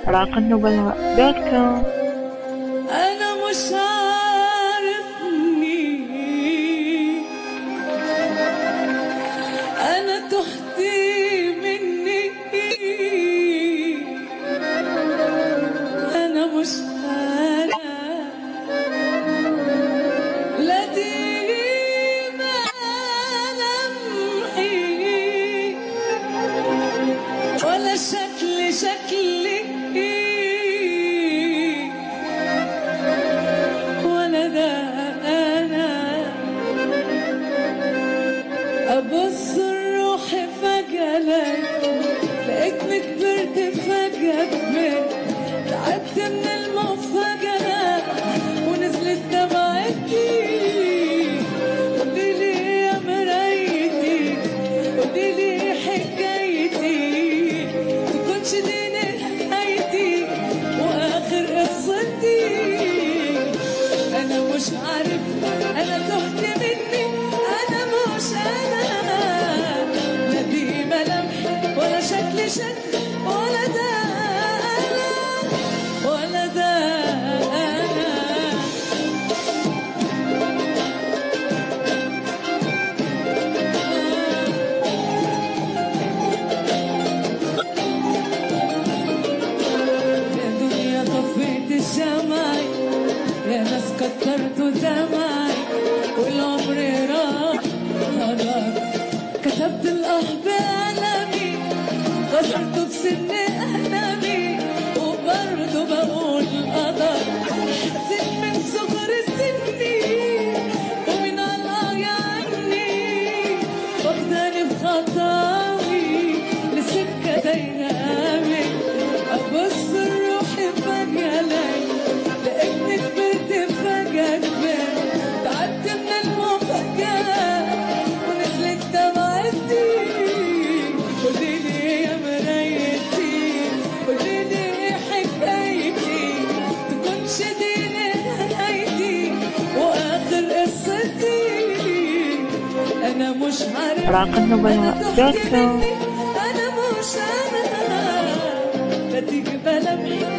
راق النبلاء دوت كوم أنا مش عارفني أنا تهت مني أنا مش أنا لا دي ملامحي ولا شكل شكلي ولا ده انا ابص روحي فجأة لقيتني كبرت فجأة كبرت تعبت من المفاجأة ونزلت دمعتي قوليلي يا مرايتي قوليلي حكايتي تكونش دي نهايتي واخر قصتي انا مش عارف انا تهت مني انا مش انا لا دي ملامحي ولا شكل شكل ولا ده انا ولا ده انا يا دنيا طفيت الشمعي يا ناس كترتوا دمعي والعمر راح خلاص كتبت الأحب ألمي غسلته بسن ألمي وبرضه بقول قدر حزين من صغر سني ومن الله عني واخداني بخطاوي لسكة دايرامي أبص روحي فجأة لقيتني كبرت فجأة كبرت تعبت من المفاجأة ونزلت دمعتي قوليلي يا مرايتي قوليلي ايه حكايتي تكونش دي نهايتي واخر قصتي انا مش عارف راق النبلاء دوت كوم انا مش انا لا تيجي بلمحي